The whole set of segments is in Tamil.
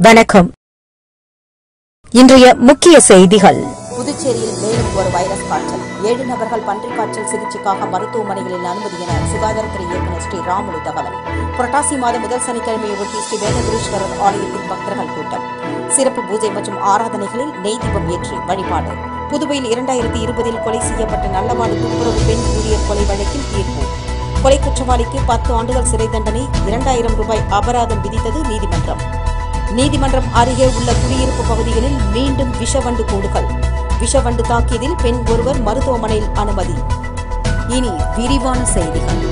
வணக்கம் இன்றைய முக்கிய செய்திகள் புதுச்சேரியில் மேலும் ஒரு வைரஸ் காய்ச்சல் ஏழு நபர்கள் பன்றிக் காய்ச்சல் சிகிச்சைக்காக மருத்துவமனைகளில் அனுமதி என சுகாதாரத்துறை இயக்குநர் ஸ்ரீ ராமுலு தகவல் புரட்டாசி மாதம் முதல் சனிக்கிழமையை ஒட்டி ஸ்ரீ வேதகிரீஸ்வரர் ஆலயத்தில் பக்தர்கள் கூட்டம் சிறப்பு பூஜை மற்றும் ஆராதனைகளில் நெய் தீபம் ஏற்றி வழிபாடு புதுவையில் இரண்டாயிரத்தி இருபதில் கொலை செய்யப்பட்ட நல்லவாடு துப்புரவு பெண் ஊழியர் கொலை வழக்கில் தீர்ப்பு கொலை குற்றவாளிக்கு பத்து ஆண்டுகள் சிறை தண்டனை இரண்டாயிரம் ரூபாய் அபராதம் விதித்தது நீதிமன்றம் நீதிமன்றம் அருகே உள்ள குடியிருப்பு பகுதிகளில் மீண்டும் விஷவண்டு கூடுகள் விஷவண்டு தாக்கியதில் பெண் ஒருவர் மருத்துவமனையில் அனுமதி இனி விரிவான செய்திகள்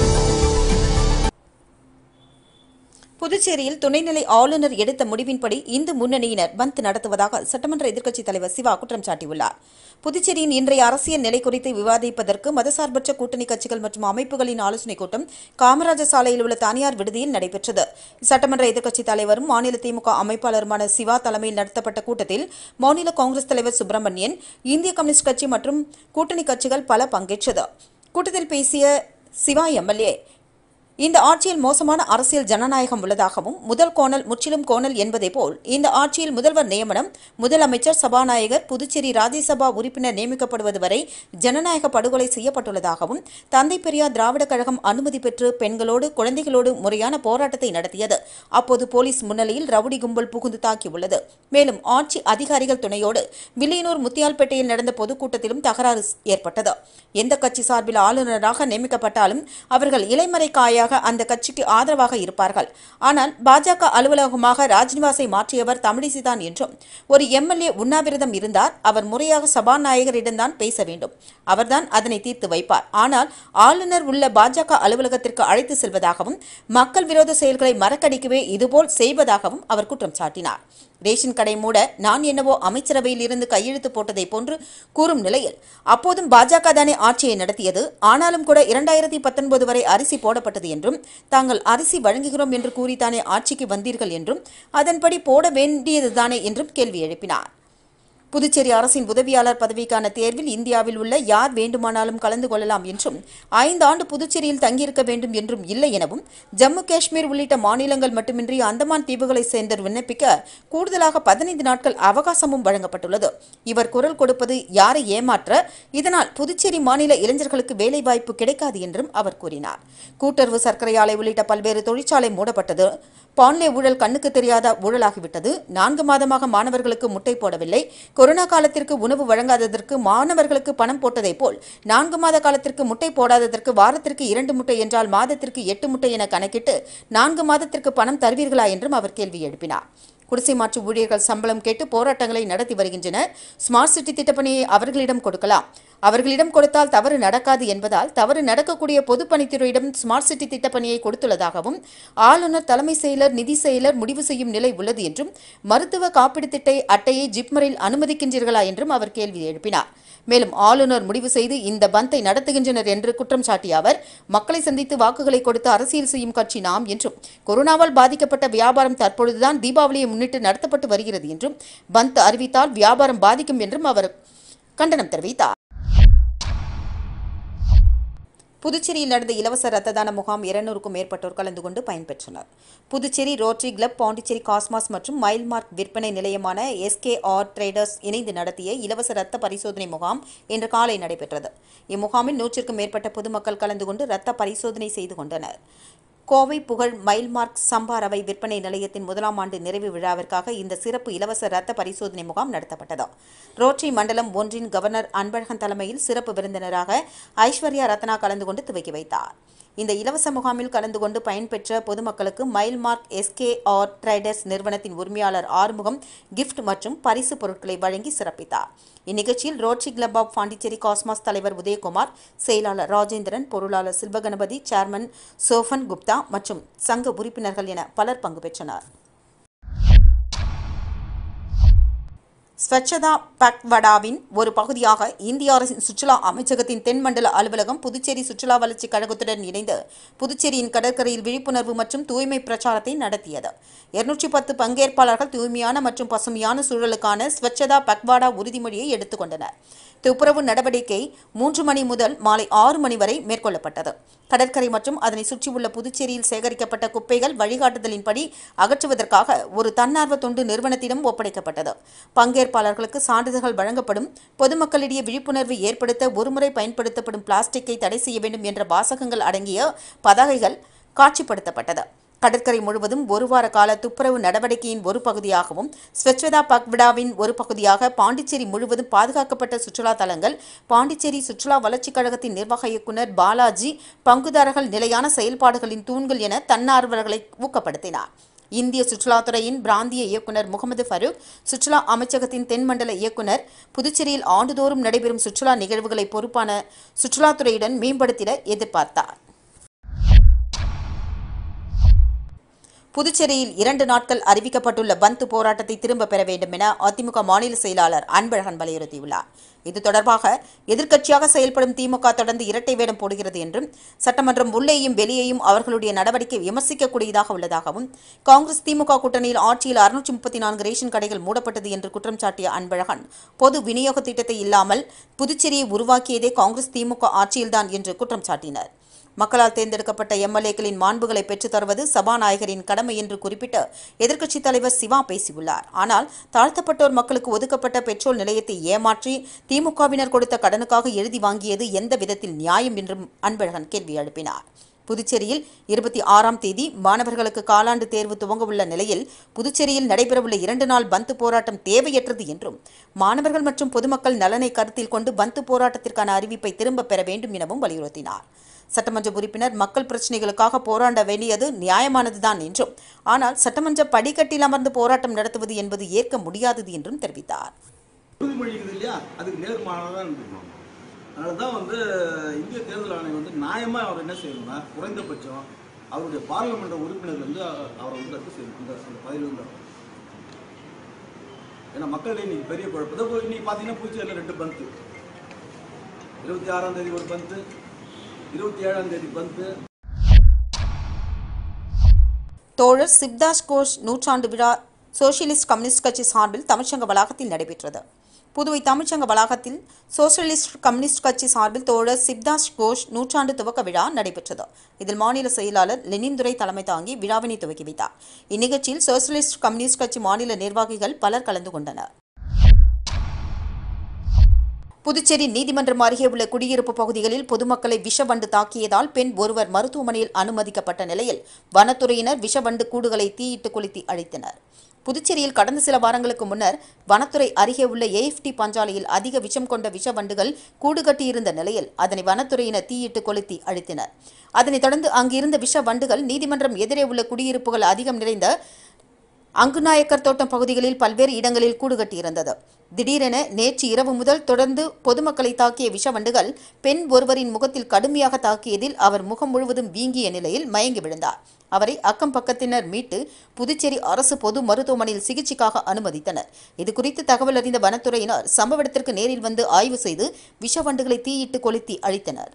புதுச்சேரியில் துணைநிலை ஆளுநர் எடுத்த முடிவின்படி இந்து முன்னணியினர் பந்த் நடத்துவதாக சட்டமன்ற எதிர்க்கட்சித் தலைவர் சிவா குற்றம் சாட்டியுள்ளார் புதுச்சேரியின் இன்றைய அரசியல் நிலை குறித்து விவாதிப்பதற்கு மதசார்பற்ற கூட்டணி கட்சிகள் மற்றும் அமைப்புகளின் ஆலோசனைக் கூட்டம் காமராஜர் சாலையில் உள்ள தனியார் விடுதியில் நடைபெற்றது சட்டமன்ற எதிர்க்கட்சித் தலைவரும் மாநில திமுக அமைப்பாளருமான சிவா தலைமையில் நடத்தப்பட்ட கூட்டத்தில் மாநில காங்கிரஸ் தலைவர் சுப்பிரமணியன் இந்திய கம்யூனிஸ்ட் கட்சி மற்றும் கூட்டணி கட்சிகள் பல பங்கேற்றது கூட்டத்தில் பேசிய சிவா எம்எல்ஏ இந்த ஆட்சியில் மோசமான அரசியல் ஜனநாயகம் உள்ளதாகவும் முதல் கோணல் முற்றிலும் கோணல் என்பதை போல் இந்த ஆட்சியில் முதல்வர் நியமனம் முதலமைச்சர் சபாநாயகர் புதுச்சேரி ராஜ்யசபா உறுப்பினர் நியமிக்கப்படுவது வரை ஜனநாயக படுகொலை செய்யப்பட்டுள்ளதாகவும் தந்தை பெரியார் திராவிடக் கழகம் அனுமதி பெற்று பெண்களோடு குழந்தைகளோடு முறையான போராட்டத்தை நடத்தியது அப்போது போலீஸ் முன்னிலையில் ரவுடி கும்பல் புகுந்து தாக்கியுள்ளது மேலும் ஆட்சி அதிகாரிகள் துணையோடு வில்லியனூர் முத்தியால்பேட்டையில் நடந்த பொதுக்கூட்டத்திலும் தகராறு ஏற்பட்டது எந்த கட்சி சார்பில் ஆளுநராக நியமிக்கப்பட்டாலும் அவர்கள் இலைமறை காயாக அந்த கட்சிக்கு ஆதரவாக இருப்பார்கள் ஆனால் பாஜக அலுவலகமாக ராஜ்நிவாசை மாற்றியவர் தமிழிசைதான் என்றும் ஒரு எம்எல்ஏ உண்ணாவிரதம் இருந்தார் அவர் முறையாக சபாநாயகரிடம்தான் பேச வேண்டும் அவர்தான் அதனை தீர்த்து வைப்பார் ஆனால் ஆளுநர் உள்ள பாஜக அலுவலகத்திற்கு அழைத்து செல்வதாகவும் மக்கள் விரோத செயல்களை மறக்கடிக்கவே இதுபோல் செய்வதாகவும் அவர் குற்றம் சாட்டினார் ரேஷன் கடை மூட நான் என்னவோ அமைச்சரவையில் இருந்து கையெழுத்து போட்டதை போன்று கூறும் நிலையில் அப்போதும் பாஜக தானே ஆட்சியை நடத்தியது ஆனாலும் கூட இரண்டாயிரத்தி பத்தொன்பது வரை அரிசி போடப்பட்டது என்றும் தாங்கள் அரிசி வழங்குகிறோம் என்று கூறித்தானே ஆட்சிக்கு வந்தீர்கள் என்றும் அதன்படி போட வேண்டியதுதானே என்றும் கேள்வி எழுப்பினார் புதுச்சேரி அரசின் உதவியாளர் பதவிக்கான தேர்வில் இந்தியாவில் உள்ள யார் வேண்டுமானாலும் கலந்து கொள்ளலாம் என்றும் ஐந்து ஆண்டு புதுச்சேரியில் தங்கியிருக்க வேண்டும் என்றும் இல்லை எனவும் ஜம்மு காஷ்மீர் உள்ளிட்ட மாநிலங்கள் மட்டுமின்றி அந்தமான் தீவுகளை சேர்ந்தோர் விண்ணப்பிக்க கூடுதலாக பதினைந்து நாட்கள் அவகாசமும் வழங்கப்பட்டுள்ளது இவர் குரல் கொடுப்பது யாரை ஏமாற்ற இதனால் புதுச்சேரி மாநில இளைஞர்களுக்கு வேலைவாய்ப்பு கிடைக்காது என்றும் அவர் கூறினார் கூட்டுறவு சர்க்கரை ஆலை உள்ளிட்ட பல்வேறு தொழிற்சாலை மூடப்பட்டது பான்லே ஊழல் கண்ணுக்கு தெரியாத ஊழலாகிவிட்டது நான்கு மாதமாக மாணவர்களுக்கு முட்டை போடவில்லை கொரோனா காலத்திற்கு உணவு வழங்காததற்கு மாணவர்களுக்கு பணம் போட்டதை போல் நான்கு மாத காலத்திற்கு முட்டை போடாததற்கு வாரத்திற்கு இரண்டு முட்டை என்றால் மாதத்திற்கு எட்டு முட்டை என கணக்கிட்டு நான்கு மாதத்திற்கு பணம் தருவீர்களா என்றும் அவர் கேள்வி எழுப்பினார் குடிசை மாற்று ஊழியர்கள் சம்பளம் கேட்டு போராட்டங்களை நடத்தி வருகின்றனர் ஸ்மார்ட் சிட்டி திட்டப்பணியை அவர்களிடம் கொடுக்கலாம் அவர்களிடம் கொடுத்தால் தவறு நடக்காது என்பதால் தவறு நடக்கக்கூடிய பொதுப்பணித்துறையிடம் ஸ்மார்ட் சிட்டி திட்டப்பணியை கொடுத்துள்ளதாகவும் ஆளுநர் தலைமை செயலர் நிதி செயலர் முடிவு செய்யும் நிலை உள்ளது என்றும் மருத்துவ காப்பீடு திட்ட அட்டையை ஜிப்மரில் அனுமதிக்கின்றீர்களா என்றும் அவர் கேள்வி எழுப்பினார் மேலும் ஆளுநர் முடிவு செய்து இந்த பந்தை நடத்துகின்றனர் என்று குற்றம் சாட்டிய அவர் மக்களை சந்தித்து வாக்குகளை கொடுத்து அரசியல் செய்யும் கட்சி நாம் என்றும் கொரோனாவால் பாதிக்கப்பட்ட வியாபாரம் தற்பொழுதுதான் தீபாவளியை முன்னிட்டு நடத்தப்பட்டு வருகிறது என்றும் பந்த் அறிவித்தால் வியாபாரம் பாதிக்கும் என்றும் அவர் கண்டனம் தெரிவித்தார் புதுச்சேரியில் நடந்த இலவச ரத்த தான முகாம் இருநூறுக்கும் மேற்பட்டோர் கலந்து கொண்டு பயன்பெற்றனர் Puducherry rotary club Pondicherry cosmos மற்றும் மைல்மார்க் விற்பனை நிலையமான எஸ்கே ஆர் ட்ரேடர்ஸ் இணைந்து நடத்திய இலவச ரத்த பரிசோதனை முகாம் இன்று காலை நடைபெற்றது இம்முகாமில் நூற்றிற்கும் மேற்பட்ட பொதுமக்கள் கலந்து கொண்டு ரத்த பரிசோதனை செய்து கொண்டனர் கோவை புகழ் மைல்மார்க் சம்பா ரவை விற்பனை நிலையத்தின் முதலாம் ஆண்டு நிறைவு விழாவிற்காக இந்த சிறப்பு இலவச ரத்த பரிசோதனை முகாம் நடத்தப்பட்டது ரோட்டரி மண்டலம் ஒன்றின் கவர்னர் அன்பழகன் தலைமையில் சிறப்பு விருந்தினராக ஐஸ்வர்யா ரத்னா கலந்து கொண்டு துவக்கி வைத்தார் இந்த இலவச முகாமில் கலந்து கொண்டு பயன்பெற்ற பொதுமக்களுக்கு மைல்மார்க் எஸ்கே ஆர் ட்ரேடர்ஸ் நிறுவனத்தின் உரிமையாளர் ஆறுமுகம் கிஃப்ட் மற்றும் பரிசு பொருட்களை வழங்கி சிறப்பித்தார் இந்நிகழ்ச்சியில் rotary club of Pondicherry cosmos தலைவர் உதயகுமார் செயலாளர் ராஜேந்திரன் பொருளாளர் சில்வகணபதி சேர்மன் சோஃபன் குப்தா மற்றும் சங்க உறுப்பினர்கள் என பலர் பங்கு பெற்றனர் ஸ்வச்சதா பக்வடாவின் ஒரு பகுதியாக இந்திய அரசின் சுற்றுலா அமைச்சகத்தின் தென்மண்டல அலுவலகம் புதுச்சேரி சுற்றுலா வளர்ச்சிக் கழகத்துடன் இணைந்து புதுச்சேரியின் கடற்கரையில் விழிப்புணர்வு மற்றும் தூய்மை பிரச்சாரத்தை நடத்தியது இருநூற்றி பத்து பங்கேற்பாளர்கள் தூய்மையான மற்றும் பசுமையான சூழலுக்கான ஸ்வச்சதா பக்வாடா உறுதிமொழியை எடுத்துக்கொண்டனர் துப்புரவு நடவடிக்கை மூன்று மணி முதல் மாலை ஆறு மணி வரை மேற்கொள்ளப்பட்டது கடற்கரை மற்றும் அதனை சுற்றியுள்ள புதுச்சேரியில் சேகரிக்கப்பட்ட குப்பைகள் வழிகாட்டுதலின்படி அகற்றுவதற்காக ஒரு தன்னார்வ தொண்டு நிறுவனத்திடம் ஒப்படைக்கப்பட்டது பங்கேற்பாளர்களுக்கு சான்றிதழ்கள் வழங்கப்படும் பொதுமக்களிடையே விழிப்புணர்வு ஏற்படுத்த ஒருமுறை பயன்படுத்தப்படும் பிளாஸ்டிக்கை தடை செய்ய வேண்டும் என்ற வாசகங்கள் அடங்கிய பதாகைகள் காட்சிப்படுத்தப்பட்டது கடற்கரை முழுவதும் ஒரு வார கால துப்புரவு நடவடிக்கையின் ஒரு பகுதியாகவும் ஸ்வச்வதா பக்விடாவின் ஒரு பகுதியாக பாண்டிச்சேரி முழுவதும் பாதுகாக்கப்பட்ட சுற்றுலா தலங்கள் பாண்டிச்சேரி சுற்றுலா வளர்ச்சிக் கழகத்தின் நிர்வாக இயக்குநர் பாலாஜி பங்குதாரர்கள் நிலையான செயல்பாடுகளின் தூண்கள் என தன்னார்வலர்களை ஊக்கப்படுத்தினார் இந்திய சுற்றுலாத்துறையின் பிராந்திய இயக்குநர் முகமது ஃபரூக் சுற்றுலா அமைச்சகத்தின் தென்மண்டல இயக்குநர் புதுச்சேரியில் ஆண்டுதோறும் நடைபெறும் சுற்றுலா நிகழ்வுகளை பொறுப்பான சுற்றுலாத்துறையுடன் மேம்படுத்திட எதிர்பார்த்தார் புதுச்சேரியில் இரண்டு நாட்கள் அறிவிக்கப்பட்டுள்ள பந்த் போராட்டத்தை திரும்ப பெற வேண்டும் என அதிமுக மாநில செயலாளர் அன்பழகன் வலியுறுத்தியுள்ளார் இது தொடர்பாக எதிர்க்கட்சியாக செயல்படும் திமுக தொடர்ந்து இரட்டை வேடம் போடுகிறது என்றும் சட்டமன்றம் உள்ளேயும் வெளியேயும் அவர்களுடைய நடவடிக்கை விமர்சிக்கக்கூடியதாக உள்ளதாகவும் காங்கிரஸ் திமுக கூட்டணியில் ஆட்சியில் அறுநூற்றி முப்பத்தி நான்கு ரேஷன் கடைகள் மூடப்பட்டது என்று குற்றம் சாட்டிய அன்பழகன் பொது விநியோக திட்டத்தை இல்லாமல் புதுச்சேரியை உருவாக்கியதே காங்கிரஸ் திமுக ஆட்சியில்தான் என்று குற்றம் சாட்டினர் மக்களால் தேர்ந்தெடுக்கப்பட்ட எம்எல்ஏக்களின் மாண்புகளை பெற்றுத் தருவது சபாநாயகரின் கடமை என்று குறிப்பிட்டு எதிர்க்கட்சித் தலைவர் சிவா பேசியுள்ளார் ஆனால் தாழ்த்தப்பட்டோர் மக்களுக்கு ஒதுக்கப்பட்ட பெட்ரோல் நிலையத்தை ஏமாற்றி திமுகவினர் கொடுத்த கடனுக்காக எழுதி வாங்கியது எந்த விதத்தில் நியாயம் என்றும் அன்பழகன் கேள்வி எழுப்பினார் புதுச்சேரியில் இருபத்தி ஆறாம் தேதி மாணவர்களுக்கு காலாண்டு தேர்வு துவங்கவுள்ள நிலையில் புதுச்சேரியில் நடைபெறவுள்ள இரண்டு நாள் பந்து போராட்டம் தேவையற்றது என்றும் மாணவர்கள் மற்றும் பொதுமக்கள் நலனை கருத்தில் கொண்டு பந்து போராட்டத்திற்கான அறிவிப்பை திரும்பப் பெற வேண்டும் எனவும் வலியுறுத்தினார் சட்டமன்ற உறுப்பினர் மக்கள் பிரச்சினைகளுக்காக போராட வேண்டியது நியாயமானதுதான் என்றும் ஆனால் சட்டமன்ற படிக்கட்டில் அமர்ந்து போராட்டம் நடத்துவது என்பது ஏற்க முடியாதது என்றும் தெரிவித்தார் உறுதிமொழி இருக்குது இல்லையா அதுக்கு நேர்மாறாக இருந்துக்கணும் அதனால தான் வந்து இந்திய தேர்தல் ஆணையம் வந்து நியாயமாக அவர் என்ன செய்யணும்னா குறைந்தபட்சம் அவருடைய பார்லிமெண்ட் உறுப்பினர் வந்து அவரை வந்து ரத்து செய்யணும் அந்த அந்த பதவியிலிருந்து அவர். ஏன்னா மக்களிடையே இன்னைக்கு பெரிய குழப்பம் இதோ இன்னைக்கு பார்த்தீங்கன்னா புதுச்சேரியில் ரெண்டு பந்து இருபத்தி ஆறாம் தேதி ஒரு பந்து இருபத்தி ஏழாம் தேதி பந்து தோழர் சிப்தாஸ் கோஷ் நூற்றாண்டு விழா சோசியலிஸ்ட் கம்யூனிஸ்ட் கட்சி சார்பில் தமிழ்ச்சங்க வளாகத்தில் நடைபெற்றது புதுவை தமிழ்ச்சங்க வளாகத்தில் சோசியலிஸ்ட் கம்யூனிஸ்ட் கட்சி சார்பில் தோழர் சிப்தாஸ் கோஷ் நூற்றாண்டு துவக்க விழா நடைபெற்றது இதில் மாநில செயலாளர் லெனின்துரை தலைமை தாங்கி விழாவினை துவக்கி வைத்தார் இந்நிகழ்ச்சியில் சோசியலிஸ்ட் கம்யூனிஸ்ட் கட்சி மாநில நிர்வாகிகள் பலர் கலந்து கொண்டனர் புதுச்சேரி நீதிமன்றம் அருகே உள்ள குடியிருப்பு பகுதிகளில் பொதுமக்களை விஷவண்டு தாக்கியதால் பெண் ஒருவர் மருத்துவமனையில் அனுமதிக்கப்பட்ட நிலையில் வனத்துறையினர் விஷவண்டு கூடுகளை தீயிட்டு கொளுத்தி அழித்தனர் புதுச்சேரியில் கடந்த சில வாரங்களுக்கு முன்னர் வனத்துறை அருகே உள்ள ஏஎஃப்டி பஞ்சாலையில் அதிக விஷம் கொண்ட விஷவண்டுகள் கூடு கட்டியிருந்த நிலையில் அதனை வனத்துறையினர் தீயிட்டு கொளுத்தி அழித்தனர் அதனைத் தொடர்ந்து அங்கிருந்த விஷ வண்டுகள் நீதிமன்றம் எதிரே உள்ள குடியிருப்புகள் அதிகம் நிறைந்த அங்குநாயக்கர் தோட்டம் பகுதிகளில் பல்வேறு இடங்களில் கூடு கட்டியிருந்தது திடீரென நேற்று இரவு முதல் தொடர்ந்து பொதுமக்களை தாக்கிய விஷவண்டுகள் பெண் ஒருவரின் முகத்தில் கடுமையாக தாக்கியதில் அவர் முகம் முழுவதும் வீங்கிய நிலையில் மயங்கி விழுந்தார் அவரை அக்கம் பக்கத்தினர் மீட்டு புதுச்சேரி அரசு பொது மருத்துவமனையில் சிகிச்சைக்காக அனுமதித்தனர் இதுகுறித்து தகவல் அறிந்த வனத்துறையினர் சம்பவ இடத்திற்கு நேரில் வந்து ஆய்வு செய்து விஷவண்டுகளை தீயிட்டு கொளுத்தி அழித்தனர்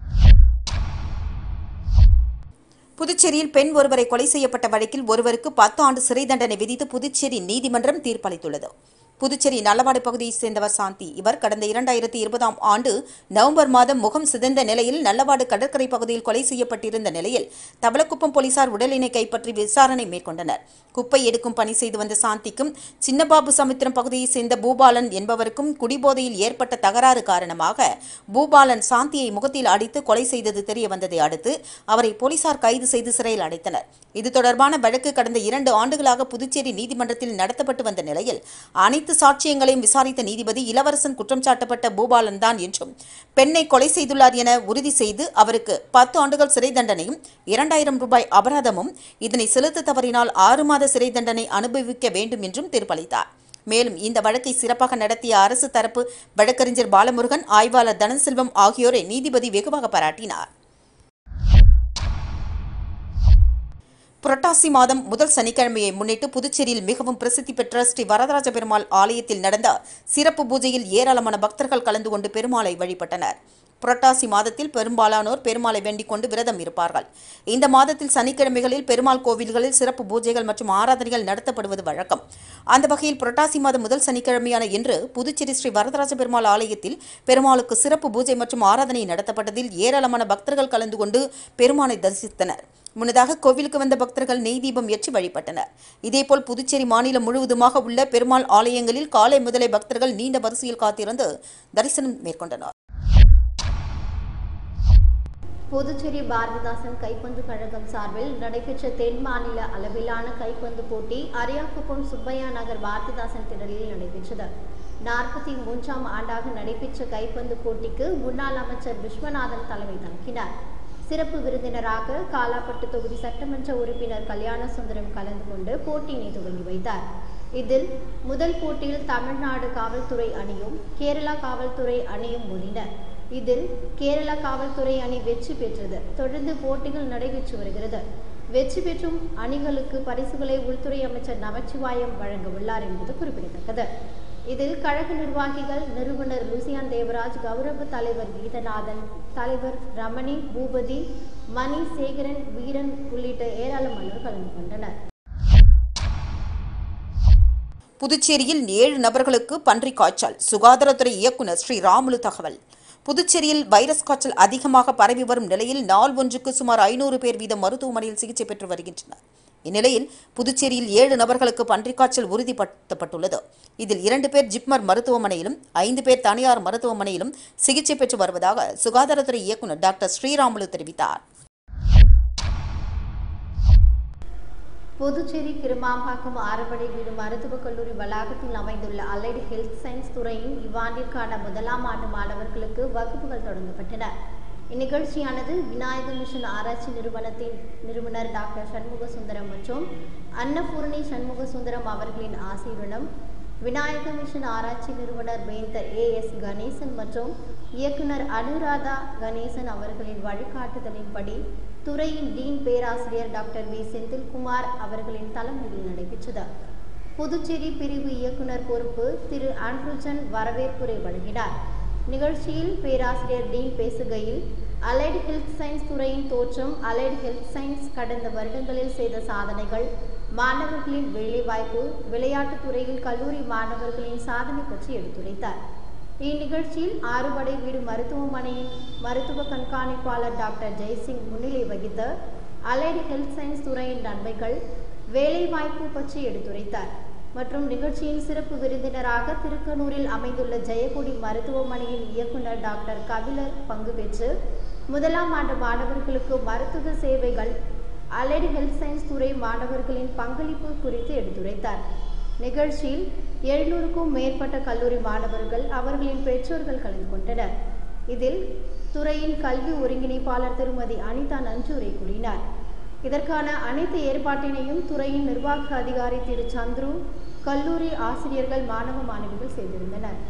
புதுச்சேரியில் பெண் ஒருவரை கொலை செய்யப்பட்ட வழக்கில் ஒருவருக்கு பத்து ஆண்டு சிறை தண்டனை விதித்து புதுச்சேரி நீதிமன்றம் தீர்ப்பளித்துள்ளது புதுச்சேரி நல்லவாடு பகுதியைச் சேர்ந்தவர் சாந்தி இவர் கடந்த இரண்டாயிரத்தி இருபதாம் ஆண்டு நவம்பர் மாதம் முகம் சிதைந்த நிலையில் நல்லவாடு கடற்கரை பகுதியில் கொலை செய்யப்பட்டிருந்த நிலையில் தவளக்குப்பம் போலீசார் உடலினை கைப்பற்றி விசாரணை மேற்கொண்டனர் குப்பை எடுக்கும் பணி செய்து வந்த சாந்திக்கும் சின்னபாபு சமுத்திரம் பகுதியைச் சேர்ந்த பூபாலன் என்பவருக்கும் குடிபோதையில் ஏற்பட்ட தகராறு காரணமாக பூபாலன் சாந்தியை முகத்தில் அடித்து கொலை செய்தது தெரிய வந்ததை அடுத்து அவரை போலீசார் கைது செய்து சிறையில் அடைத்தனர் இது தொடர்பான வழக்கு கடந்த இரண்டு ஆண்டுகளாக புதுச்சேரி நீதிமன்றத்தில் நடத்தப்பட்டு வந்த நிலையில் அனைத்து சாட்சியங்களையும் விசாரித்த நீதிபதி இளவரசன் குற்றம் சாட்டப்பட்ட பூபாலன் தான் என்றும் பெண்ணை கொலை செய்துள்ளார் என உறுதி செய்து அவருக்கு பத்து ஆண்டுகள் சிறை தண்டனையும் இரண்டாயிரம் ரூபாய் அபராதமும் இதனை செலுத்த தவறினால் ஆறு மாத சிறை தண்டனை அனுபவிக்க வேண்டும் என்றும் தீர்ப்பளித்தார் மேலும் இந்த வழக்கை சிறப்பாக நடத்திய அரசு தரப்பு வழக்கறிஞர் பாலமுருகன் ஆய்வாளர் தனசெல்வம் ஆகியோரை நீதிபதி வெகுவாக பாராட்டினார் புரட்டாசி மாதம் முதல் சனிக்கிழமையை முன்னிட்டு புதுச்சேரியில் மிகவும் பிரசித்தி பெற்ற ஸ்ரீ வரதராஜ பெருமாள் ஆலயத்தில் நடந்த சிறப்பு பூஜையில் ஏராளமான பக்தர்கள் கலந்து கொண்டு பெருமாளை வழிபட்டனர் புரட்டாசி மாதத்தில் பெரும்பாலானோர் பெருமாளை வேண்டிக் கொண்டு விரதம் இருப்பார்கள் இந்த மாதத்தில் சனிக்கிழமைகளில் பெருமாள் கோவில்களில் சிறப்பு பூஜைகள் மற்றும் ஆராதனைகள் நடத்தப்படுவது வழக்கம் அந்த வகையில் புரட்டாசி மாதம் முதல் சனிக்கிழமையான இன்று புதுச்சேரி ஸ்ரீ வரதராஜ பெருமாள் ஆலயத்தில் பெருமாளுக்கு சிறப்பு பூஜை மற்றும் ஆராதனை நடத்தப்பட்டதில் ஏராளமான பக்தர்கள் கலந்து கொண்டு பெருமாளை தரிசித்தனர் முன்னதாக கோவிலுக்கு வந்த பக்தர்கள் நெய் தீபம் ஏற்றி வழிபட்டனர் இதேபோல் புதுச்சேரி மாநிலம் முழுவதுமாக உள்ள பெருமாள் ஆலயங்களில் காலை முதலே பக்தர்கள் நீண்ட வரிசையில் காத்திருந்து தரிசனம் மேற்கொண்டனர் புதுச்சேரி பாரதிதாசன் கைப்பந்து கழகம் சார்பில் நடைபெற்ற தென் மாநில அளவிலான கைப்பந்து போட்டி அரியாக்குப்பம் சுப்பையா நகர் பாரதிதாசன் திடலில் நடைபெற்றது நாற்பத்தி மூன்றாம் ஆண்டாக நடைபெற்ற கைப்பந்து போட்டிக்கு முன்னாள் அமைச்சர் விஸ்வநாதன் தலைமை தாங்கினார் சிறப்பு விருந்தினராக காலாப்பட்டு தொகுதி சட்டமன்ற உறுப்பினர் கல்யாண சுந்தரம் கலந்து கொண்டு போட்டியினை துவங்கி வைத்தார் இதில் முதல் போட்டியில் தமிழ்நாடு காவல்துறை அணியும் கேரளா காவல்துறை அணியும் மோதின இதில் கேரளா காவல்துறை அணி வெற்றி பெற்றது தொடர்ந்து போட்டிகள் நடைபெற்று வருகிறது வெற்றி பெற்றும் அணிகளுக்கு பரிசுகளை உள்துறை அமைச்சர் நமச்சிவாயம் வழங்க உள்ளார் என்பது குறிப்பிடத்தக்கது இதில் கழக நிர்வாகிகள் நிறுவனர் லூசியான் தேவராஜ் கௌரவ தலைவர் கீதநாதன் தலைவர் ரமணி பூபதி மணி சேகரன் வீரன் உள்ளிட்ட ஏராளமானோர் கலந்து கொண்டனர் புதுச்சேரியில் ஏழு நபர்களுக்கு பன்றிக் காய்ச்சல் சுகாதாரத்துறை இயக்குநர் ஸ்ரீ ராமுலு தகவல் புதுச்சேரியில் வைரஸ் காய்ச்சல் அதிகமாக பரவி வரும் நிலையில் நாள் ஒன்றுக்கு சுமார் ஐநூறு பேர் வீதம் மருத்துவமனையில் சிகிச்சை பெற்று வருகின்றனர் இந்நிலையில் புதுச்சேரியில் ஏழு நபர்களுக்கு பன்றிக் காய்ச்சல் உறுதிப்படுத்தப்பட்டுள்ளது இதில் இரண்டு பேர் ஜிப்மர் மருத்துவமனையிலும் ஐந்து பேர் தனியார் மருத்துவமனையிலும் சிகிச்சை பெற்று வருவதாக சுகாதாரத்துறை இயக்குநர் டாக்டர் ஸ்ரீராமுலு தெரிவித்தார் புதுச்சேரி கிருமாம்பாக்கம் ஆரம்படை வீடு மருத்துவக் கல்லூரி வளாகத்தில் அமைந்துள்ள அலைடு ஹெல்த் சயின்ஸ் துறையின் இவ்வாண்டிற்கான முதலாம் ஆண்டு மாணவர்களுக்கு வகுப்புகள் தொடங்கப்பட்டன இந்நிகழ்ச்சியானது விநாயக மிஷன் ஆராய்ச்சி நிறுவனத்தின் நிறுவனர் டாக்டர் சண்முக சுந்தரம் மற்றும் அன்னபூரணி சண்முக சுந்தரம் அவர்களின் ஆசீர்வனம் விநாயக மிஷன் ஆராய்ச்சி நிறுவனர் வேந்தர் ஏ எஸ் கணேசன் மற்றும் இயக்குனர் அனுராதா கணேசன் அவர்களின் வழிகாட்டுதலின்படி துறையின் டீன் பேராசிரியர் டாக்டர் வி செந்தில்குமார் அவர்களின் தலைமையில் நடைபெற்றது புதுச்சேரி பிரிவு இயக்குனர் பொறுப்பு திரு ஆண்ட்ரூஜன் வரவேற்புரை வழங்கினார் நிகழ்ச்சியில் பேராசிரியர் டீன் பேசுகையில் அலைடு ஹெல்த் சயின்ஸ் துறையின் தோற்றம் அலைடு ஹெல்த் சயின்ஸ் கடந்த வருடங்களில் செய்த சாதனைகள் மாணவர்களின் வேலைவாய்ப்பு விளையாட்டுத் துறையில் கல்லூரி மாணவர்களின் சாதனை பற்றி எடுத்துரைத்தார் இந்நிகழ்ச்சியில் ஆறுபடை வீடு மருத்துவமனையின் மருத்துவ கண்காணிப்பாளர் டாக்டர் ஜெய்சிங் முன்னிலை வகித்த அலைடு ஹெல்த் சயின்ஸ் துறையின் நன்மைகள் வேலைவாய்ப்பு பற்றி எடுத்துரைத்தார் மற்றும் நிகழ்ச்சியின் சிறப்பு விருந்தினராக திருக்கனூரில் அமைந்துள்ள ஜெயக்கொடி மருத்துவமனையின் இயக்குனர் டாக்டர் கபிலர் பங்கு பெற்று முதலாம் ஆண்டு மாணவர்களுக்கு மருத்துவ சேவைகள் அலைடு ஹெல்த் சயின்ஸ் துறை மாணவர்களின் பங்களிப்பு குறித்து எடுத்துரைத்தார் நிகழ்ச்சியில் எழுநூறுக்கும் மேற்பட்ட கல்லூரி மாணவர்கள் அவர்களின் பெற்றோர்கள் கலந்து கொண்டனர் இதில் துறையின் கல்வி ஒருங்கிணைப்பாளர் திருமதி அனிதா நஞ்சூரை கூறினார் இதற்கான அனைத்து ஏற்பாட்டினையும் துறையின் நிர்வாக அதிகாரி திரு சந்துரு கல்லூரி ஆசிரியர்கள் மாணவ மாணவிகள் செய்திருந்தனர்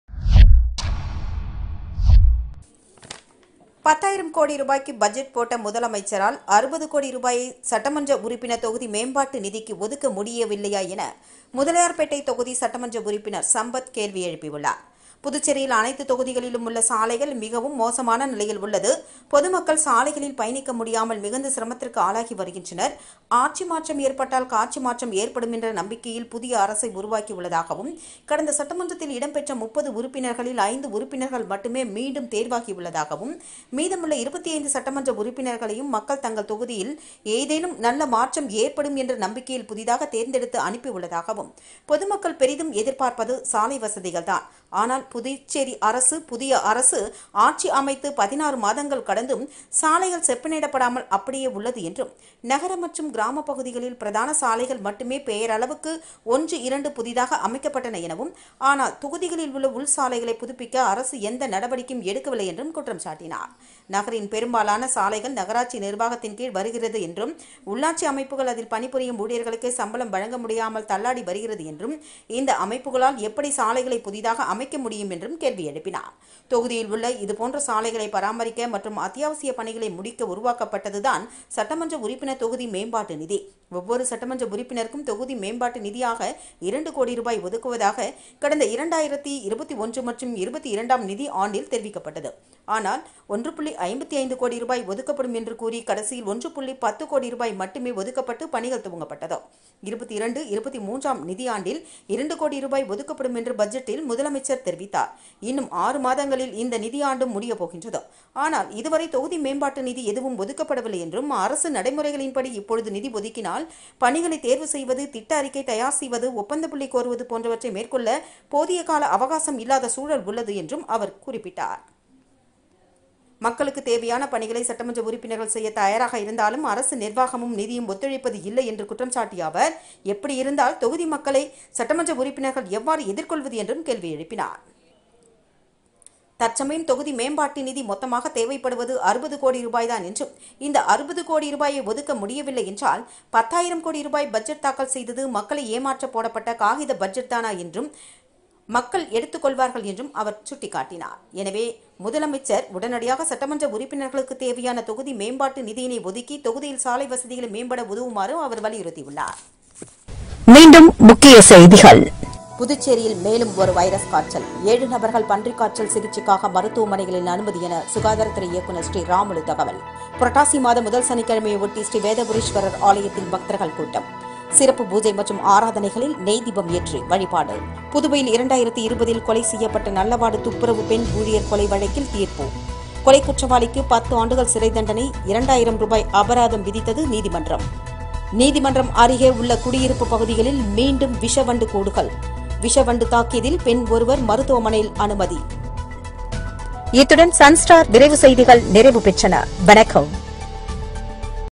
பத்தாயிரம் கோடி ரூபாய்க்கு பட்ஜெட் போட்ட முதலமைச்சரால் அறுபது கோடி ரூபாயை சட்டமன்ற உறுப்பினர் தொகுதி மேம்பாட்டு நிதிக்கு ஒதுக்க முடியவில்லையா என முதலியார்பேட்டை தொகுதி சட்டமன்ற உறுப்பினர் சம்பத் கேள்வி எழுப்பியுள்ளார் புதுச்சேரியில் அனைத்து தொகுதிகளிலும் உள்ள சாலைகள் மிகவும் மோசமான நிலையில் உள்ளது பொதுமக்கள் சாலைகளில் பயணிக்க முடியாமல் மிகுந்த சிரமத்திற்கு ஆளாகி வருகின்றனர் ஆட்சி மாற்றம் ஏற்பட்டால் காட்சி மாற்றம் ஏற்படும் என்ற நம்பிக்கையில் புதிய அரசை உருவாக்கியுள்ளதாகவும் கடந்த சட்டமன்றத்தில் இடம்பெற்ற முப்பது உறுப்பினர்களில் ஐந்து உறுப்பினர்கள் மட்டுமே மீண்டும் தேர்வாகியுள்ளதாகவும் மீதமுள்ள இருபத்தி ஐந்து சட்டமன்ற உறுப்பினர்களையும் மக்கள் தங்கள் தொகுதியில் ஏதேனும் நல்ல மாற்றம் ஏற்படும் என்ற நம்பிக்கையில் புதிதாக தேர்ந்தெடுத்து அனுப்பியுள்ளதாகவும் பொதுமக்கள் பெரிதும் எதிர்பார்ப்பது சாலை வசதிகள்தான் ஆனால் புதுச்சேரி அரசு புதிய அரசு ஆட்சி அமைத்து பதினாறு மாதங்கள் கடந்தும் சாலைகள் செப்பனிடப்படாமல் அப்படியே உள்ளது என்றும் நகர மற்றும் கிராம பகுதிகளில் பிரதான சாலைகள் மட்டுமே பெயரளவுக்கு ஒன்று இரண்டு புதிதாக அமைக்கப்பட்டன எனவும் ஆனால் தொகுதிகளில் உள்ள உள் சாலைகளை புதுப்பிக்க அரசு எந்த நடவடிக்கையும் எடுக்கவில்லை என்றும் குற்றம் சாட்டினார் நகரின் பெரும்பாலான சாலைகள் நகராட்சி நிர்வாகத்தின் கீழ் வருகிறது என்றும் உள்ளாட்சி அமைப்புகள் அதில் பணிபுரியும் ஊழியர்களுக்கு சம்பளம் வழங்க முடியாமல் தள்ளாடி வருகிறது என்றும் இந்த அமைப்புகளால் எப்படி சாலைகளை புதிதாக அமைக்க முடியும் முடியும் என்றும் கேள்வி எழுப்பினார் தொகுதியில் உள்ள இதுபோன்ற சாலைகளை பராமரிக்க மற்றும் அத்தியாவசிய பணிகளை முடிக்க உருவாக்கப்பட்டதுதான் சட்டமன்ற உறுப்பினர் தொகுதி மேம்பாட்டு நிதி ஒவ்வொரு சட்டமன்ற உறுப்பினருக்கும் தொகுதி மேம்பாட்டு நிதியாக இரண்டு கோடி ரூபாய் ஒதுக்குவதாக கடந்த இரண்டாயிரத்தி இருபத்தி ஒன்று மற்றும் இருபத்தி இரண்டாம் நிதி ஆண்டில் தெரிவிக்கப்பட்டது ஆனால் ஒன்று புள்ளி ஐம்பத்தி ஐந்து கோடி ரூபாய் ஒதுக்கப்படும் என்று கூறி கடைசியில் ஒன்று புள்ளி பத்து கோடி ரூபாய் மட்டுமே ஒதுக்கப்பட்டு பணிகள் துவங்கப்பட்டது இருபத்தி இரண்டு இருபத்தி மூன்றாம் நிதியாண்டில் இரண்டு கோடி ரூபாய் ஒதுக்கப்படும் என்று பட்ஜெட்டில் முதலமைச்சர் தெரிவித்தார் இன்னும் ஆறு மாதங்களில் இந்த நிதியாண்டும் முடிய போகின்றது ஆனால் இதுவரை தொகுதி மேம்பாட்டு நிதி எதுவும் ஒதுக்கப்படவில்லை என்றும் அரசு நடைமுறைகளின்படி இப்பொழுது நிதி ஒதுக்கினால் பணிகளை தேர்வு செய்வது திட்ட அறிக்கை தயார் செய்வது ஒப்பந்த புள்ளி கோருவது போன்றவற்றை மேற்கொள்ள போதிய கால அவகாசம் இல்லாத சூழல் உள்ளது என்றும் அவர் குறிப்பிட்டார் மக்களுக்கு தேவையான பணிகளை சட்டமன்ற உறுப்பினர்கள் செய்ய தயாராக இருந்தாலும் அரசு நிர்வாகமும் நிதியும் ஒத்துழைப்பது இல்லை என்று குற்றம் சாட்டிய அவர் எப்படி இருந்தால் தொகுதி மக்களை சட்டமன்ற உறுப்பினர்கள் எவ்வாறு எதிர்கொள்வது என்றும் கேள்வி எழுப்பினார் தற்சமயம் தொகுதி மேம்பாட்டு நிதி மொத்தமாக தேவைப்படுவது அறுபது கோடி ரூபாய் தான் என்றும் இந்த அறுபது கோடி ரூபாயை ஒதுக்க முடியவில்லை என்றால் பத்தாயிரம் கோடி ரூபாய் பட்ஜெட் தாக்கல் செய்தது மக்களை ஏமாற்ற போடப்பட்ட காகித பட்ஜெட் தானா என்றும் மக்கள் எடுத்துக்கொள்வார்கள் என்றும் அவர் சுட்டிக்காட்டினார் எனவே முதலமைச்சர் உடனடியாக சட்டமன்ற உறுப்பினர்களுக்கு தேவையான தொகுதி மேம்பாட்டு நிதியினை ஒதுக்கி தொகுதியில் சாலை வசதிகளை மேம்பட உதவுமாறு அவர் வலியுறுத்தியுள்ளார் மீண்டும் முக்கிய செய்திகள் புதுச்சேரியில் மேலும் ஒரு வைரஸ் காய்ச்சல் ஏழு நபர்கள் பன்றிக் காய்ச்சல் சிகிச்சைக்காக மருத்துவமனைகளில் அனுமதி என சுகாதாரத்துறை இயக்குநர் ஸ்ரீ ராமுலு தகவல் புரட்டாசி மாத முதல் சனிக்கிழமையை ஒட்டி ஸ்ரீ வேதபுரீஸ்வரர் ஆலயத்தில் பக்தர்கள் கூட்டம் சிறப்பு பூஜை மற்றும் ஆராதனைகளில் நெய் தீபம் ஏற்றி வழிபாடு புதுவையில் இரண்டாயிரத்தி இருபதில் கொலை செய்யப்பட்ட நல்லவாடு துப்புரவு பெண் ஊழியர் கொலை வழக்கில் தீர்ப்பு கொலை குற்றவாளிக்கு பத்து ஆண்டுகள் சிறை தண்டனை இரண்டாயிரம் ரூபாய் அபராதம் விதித்தது நீதிமன்றம் நீதிமன்றம் அருகே உள்ள குடியிருப்பு பகுதிகளில் மீண்டும் விஷவண்டு கூடுகள் விஷவண்டு தாக்கியதில் பெண் ஒருவர் மருத்துவமனையில் அனுமதி இத்துடன் சன்ஸ்டார் விரைவு செய்திகள் நிறைவு பெற்றன வணக்கம்